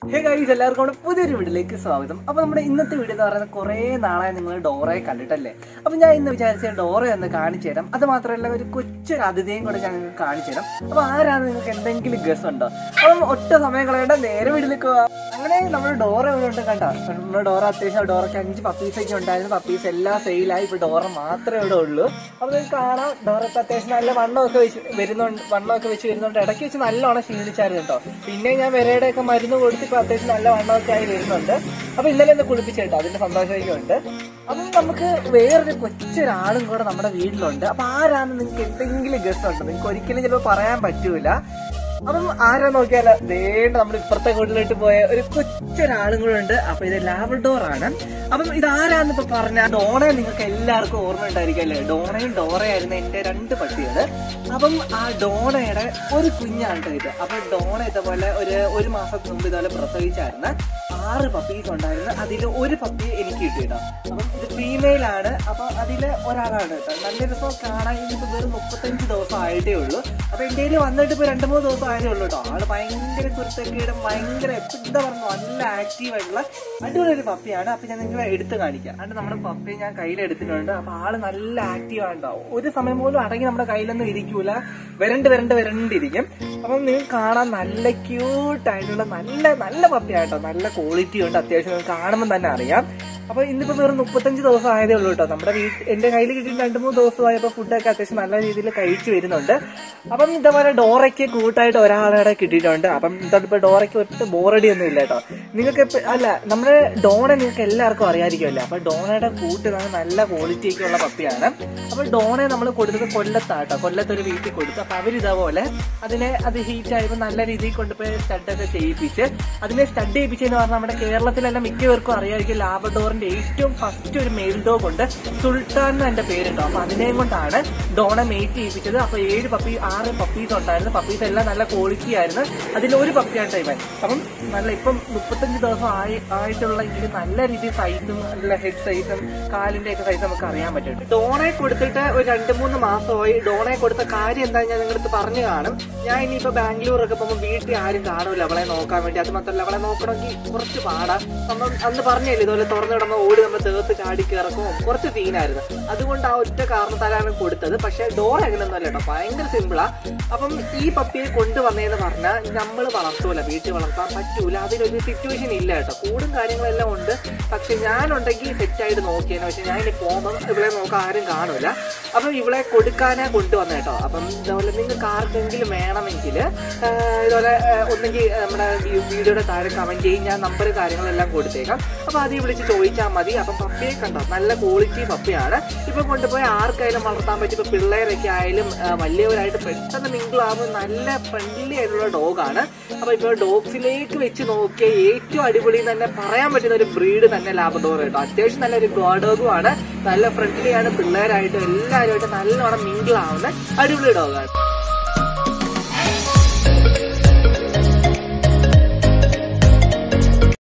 Hey guys എല്ലാവർക്കും നമ്മുടെ പുതിയൊരു വീഡിയോയിലേക്ക് സ്വാഗതം അപ്പൊ നമ്മുടെ ഇന്നത്തെ വീഡിയോ എന്ന് പറയുന്നത് കുറേ നാളായി നിങ്ങൾ ഡോറയെ കണ്ടിട്ടല്ലേ അപ്പൊ ഞാൻ ഇന്ന് വിചാരിച്ച ഡോറ ഒന്ന് കാണിച്ചു തരാം അത് മാത്രമല്ല ഒരു കൊച്ചൊരു അതിഥിയും കൂടെ ഞാൻ നിങ്ങൾക്ക് കാണിച്ചു തരാം അപ്പൊ ആരാണ് നിങ്ങൾക്ക് എന്തെങ്കിലും ഗസ് ഉണ്ടോ അപ്പം ഒറ്റ സമയം കളയേണ്ട നേരെ വീട്ടിലേക്ക് പോവാം അങ്ങനെ നമ്മൾ ഡോറ ഇവിടെ ഉണ്ട് കണ്ടോ നമ്മുടെ ഡോറ അത്യാവശ്യം ഡോറയ്ക്ക് അഞ്ച് പപ്പീസ് ഒക്കെ ഉണ്ടായിരുന്നു പപ്പീസ് എല്ലാം സെയിലായി ഇപ്പൊ ഡോറ മാത്രമേ ഇവിടെ ഉള്ളൂ അപ്പൊ നിങ്ങൾക്ക് കാണാം ഡോറയ്ക്ക് അത്യാവശ്യം നല്ല വണ്ണമൊക്കെ വെച്ച് വരുന്നുണ്ട് വണ്ണമൊക്കെ വെച്ച് വരുന്നുണ്ട് ഇടയ്ക്ക് വെച്ച് നല്ലോണം ക്ഷീണിച്ചായിരുന്നു കേട്ടോ പിന്നെ ഞാൻ വിരയുടെ ഒക്കെ മരുന്ന് കൊടുത്ത് ഇപ്പൊ അത്യാവശ്യം നല്ല വണ്ണമൊക്കെ ആയി വരുന്നുണ്ട് അപ്പൊ ഇന്നലെ ഒന്ന് കുളിപ്പിച്ചിട്ടോ അതിന്റെ സന്തോഷമൊക്കെ ഉണ്ട് അപ്പം നമുക്ക് വേറൊരു കൊച്ചൊരാളും കൂടെ നമ്മുടെ വീട്ടിലുണ്ട് അപ്പൊ ആരാന്ന് നിങ്ങൾക്ക് എന്തെങ്കിലും ഗസ് ഉണ്ടോ നിങ്ങൾക്ക് ഒരിക്കലും ചിലപ്പോൾ പറയാൻ പറ്റൂല അപ്പം ആരാ നോക്കിയാലോ ദേണ്ട നമ്മൾ ഇപ്പുറത്തെ വീട്ടിലോട്ട് പോയ ഒരു കൊച്ചൊരാളും കൂടെ ഉണ്ട് അപ്പൊ ഇത് ലാബഡോർ ആണ് അപ്പം ഇത് ആരാന്ന് ഇപ്പൊ പറഞ്ഞ ഡോണയെ നിങ്ങൾക്ക് എല്ലാവർക്കും ഓർമ്മ ഉണ്ടായിരിക്കും അല്ലേ ഡോണയും ഡോറയായിരുന്നു എന്റെ രണ്ട് പട്ടികള് അപ്പം ആ ഡോണയുടെ ഒരു കുഞ്ഞാണ് ട്ടോ ഇത് അപ്പൊ ഡോണ ഇതുപോലെ ഒരു ഒരു മാസം മുമ്പ് ഇതുപോലെ പ്രസവിച്ചായിരുന്നു ആറ് പപ്പീസ് ഉണ്ടായിരുന്നു അതിൽ ഒരു പപ്പി എനിക്ക് കിട്ടിയിട്ടോ അപ്പം ഇത് ഫീമെയിൽ ആണ് അപ്പൊ അതില് ഒരാളാണ് കേട്ടോ നല്ല രസം കാണാൻ ഇനിയിപ്പോ വെറും മുപ്പത്തഞ്ച് ദിവസം ആയിട്ടേ ഉള്ളൂ അപ്പൊ എന്റെ കയ്യിൽ വന്നിട്ട് ഇപ്പൊ രണ്ട് മൂന്ന് ദിവസം ആയതേ ഉള്ളൂ കേട്ടോ ആള് ഭയങ്കര കുരുത്തക്കേടും ഭയങ്കര എന്താ പറഞ്ഞു നല്ല ആക്റ്റീവ് ആയിട്ടുള്ള അടിപൊളി ഒരു പപ്പിയാണ് അപ്പൊ ഞാൻ നിങ്ങളെ എടുത്ത് കാണിക്കാം അതുകൊണ്ട് നമ്മുടെ പപ്പിയെ ഞാൻ കയ്യിൽ എടുത്തിട്ടുണ്ട് അപ്പൊ ആള് നല്ല ആക്റ്റീവ് ആണ് ട്ടോ. ഒരു സമയം പോലും അടങ്ങി നമ്മുടെ കയ്യിലൊന്നും ഇരിക്കൂല വരണ്ട് വരണ്ട് വരണ്ടിരിക്കും അപ്പം നിങ്ങൾക്ക് കാണാൻ നല്ല ക്യൂട്ട് ആയിട്ടുള്ള നല്ല നല്ല പപ്പിയാട്ടോ നല്ല ക്വാളിറ്റി ഉണ്ട് അത്യാവശ്യം നിങ്ങൾക്ക് കാണുമ്പോൾ തന്നെ അറിയാം അപ്പൊ ഇന്നിപ്പോ വെറും മുപ്പത്തഞ്ച് ദിവസം ആയതേ ഉള്ളൂ കേട്ടോ നമ്മുടെ വീട്ടിൽ എന്റെ കയ്യിൽ കിട്ടിയിട്ട് രണ്ട് മൂന്ന് ദിവസമായപ്പോ ഫുഡൊക്കെ അത്യാവശ്യം നല്ല രീതിയിൽ കഴിച്ചു വരുന്നുണ്ട് അപ്പം ഇതേപോലെ ഡോറയ്ക്ക് കൂട്ടായിട്ട് ഒരാളെ കിട്ടിയിട്ടുണ്ട് അപ്പം ഇതോട്ടിപ്പോ ഡോറയ്ക്ക് ഒട്ടും ബോറടി ഒന്നും ഇല്ല കേട്ടോ നിങ്ങൾക്ക് ഇപ്പൊ അല്ല നമ്മുടെ ഡോണ നിങ്ങൾക്ക് എല്ലാവർക്കും അറിയാതിരിക്കുമല്ലോ അപ്പൊ ഡോണയുടെ കൂട്ട് നല്ല നല്ല ക്വാളിറ്റി ഒക്കെ ഉള്ള പപ്പിയാണ് അപ്പൊ ഡോണയെ നമ്മൾ കൊടുത്തത് കൊല്ലത്താട്ടോ കൊല്ലത്ത് ഒരു വീട്ടിൽ കൊടുത്തു അപ്പൊ അവരിതേപോലെ അതിനെ അത് ഹീറ്റ് ആയപ്പോൾ നല്ല രീതിയിൽ കൊണ്ടുപോയി സ്റ്റഡൊക്കെ ചെയ്യിപ്പിച്ച് അതിനെ സ്റ്റഡ് ചെയ്യിപ്പിച്ചെന്ന് പറഞ്ഞാൽ നമ്മുടെ കേരളത്തിലെല്ലാം മിക്കവർക്കും അറിയാമായിരിക്കും ലാബഡോറിന്റെ ഏറ്റവും ഫസ്റ്റ് ഒരു മെയിൽ ഡോഗ് ഉണ്ട് സുൽത്താൻ എന്ന് എന്റെ പേരുണ്ടോ അപ്പൊ അതിനെയും കൊണ്ടാണ് ഡോണ മേറ്റ് ചെയ്യിപ്പിച്ചത് അപ്പൊ ഏഴ് പപ്പി ആറ് പപ്പീസ് ഉണ്ടായിരുന്നു പപ്പീസ് എല്ലാം നല്ല ക്വാളിറ്റി ആയിരുന്നു അതിൽ ഒരു പപ്പിയാണ് ഇവൻ അപ്പം നല്ല ഇപ്പം മുപ്പത്തഞ്ച് ദിവസം ആയി ആയിട്ടുള്ള ഇതിൽ നല്ല രീതിയിൽ സൈസും നല്ല ഹെഡ് സൈസും കാലിന്റെ ഒക്കെ സൈസ് നമുക്ക് അറിയാൻ പറ്റും ഡോണെ കൊടുത്തിട്ട് ഒരു രണ്ട് മൂന്ന് മാസമായി ഡോണെ കൊടുത്ത കാര്യം എന്താ ഞാൻ നിങ്ങളുടെ പറഞ്ഞു കാണും ഞാൻ ഇനിയിപ്പോ ബാംഗ്ലൂരൊക്കെ പോകുമ്പോൾ വീട്ടിൽ ആരും കാണൂല അവളെ നോക്കാൻ വേണ്ടി അത് മാത്രമല്ല അവളെ നോക്കണമെങ്കിൽ കുറച്ച് പാടാ നമ്മൾ അന്ന് പറഞ്ഞില്ലേ ഇതുപോലെ തുറന്നു കിടന്ന ഓടി നമ്മൾ തേർത്ത് ചാടി കിറക്കും കുറച്ച് സീനായിരുന്നു അതുകൊണ്ട് ആ ഒറ്റ കാരണത്താലാണ് കൊടുത്തത് പക്ഷെ ഡോർ അങ്ങനെയൊന്നും അല്ല കേട്ടോ ഭയങ്കര സിമ്പിളാ അപ്പം ഈ പപ്പിയെ കൊണ്ടുവന്നതെന്ന് പറഞ്ഞാൽ നമ്മൾ വളർത്തൂല വീട്ടിൽ വളർത്താൻ പറ്റൂല അതിനൊരു സിറ്റുവേഷൻ ഇല്ല കേട്ടോ കൂടും കാര്യങ്ങളെല്ലാം ഉണ്ട് പക്ഷെ ഞാനുണ്ടെങ്കിൽ സെറ്റായിട്ട് നോക്കിയേനെ പക്ഷെ ഞാൻ ഇനി പോകുമ്പം ഇവളെ നോക്കാൻ ആരും കാണൂല അപ്പം ഇവളെ കൊടുക്കാനാ കൊണ്ടുവന്ന കേട്ടോ അപ്പം ഇതുപോലെ നിങ്ങൾക്ക് ആർക്കെങ്കിലും വേണമെങ്കിൽ ഇതുപോലെ ആഹ് ഒന്നെങ്കിൽ നമ്മുടെ വി- വീഡിയോയുടെ താഴെ കമന്റ് ചെയ്യും ഞാൻ നമ്പർ കാര്യങ്ങളെല്ലാം കൊടുത്തേക്കാം അപ്പൊ അതിൽ വിളിച്ച് ചോദിച്ചാൽ മതി അപ്പം പപ്പിയെ കണ്ടോ നല്ല ക്വാളിറ്റി പപ്പിയാണ് ഇപ്പൊ കൊണ്ടുപോയി ആർക്കായാലും വളർത്താൻ പറ്റും ഇപ്പൊ പിള്ളേരൊക്കെ ആയാലും ആഹ് വലിയവരായിട്ട് പെട്ടെന്ന് മിങ്കിൾ ആവുമ്പോൾ നല്ല ഫ്രണ്ട്ലി ആയിട്ടുള്ള ഡോഗാണ് അപ്പൊ ഇപ്പൊ ഡോഗ്സിലേക്ക് വെച്ച് നോക്കിയ ഏറ്റവും അടിപൊളി എന്ന് തന്നെ പറയാൻ പറ്റുന്ന ഒരു ബ്രീഡ് തന്നെ ലാബഡോർ കേട്ടോ അത്യാവശ്യം നല്ലൊരു ഡോഗും ആണ് നല്ല ഫ്രണ്ട്ലി ആണ് പിള്ളേരായിട്ടും എല്ലാവരുമായിട്ട് നല്ലോണം മിങ്കിൾ ആവുന്ന അടിപൊളി ഡോഗാണ്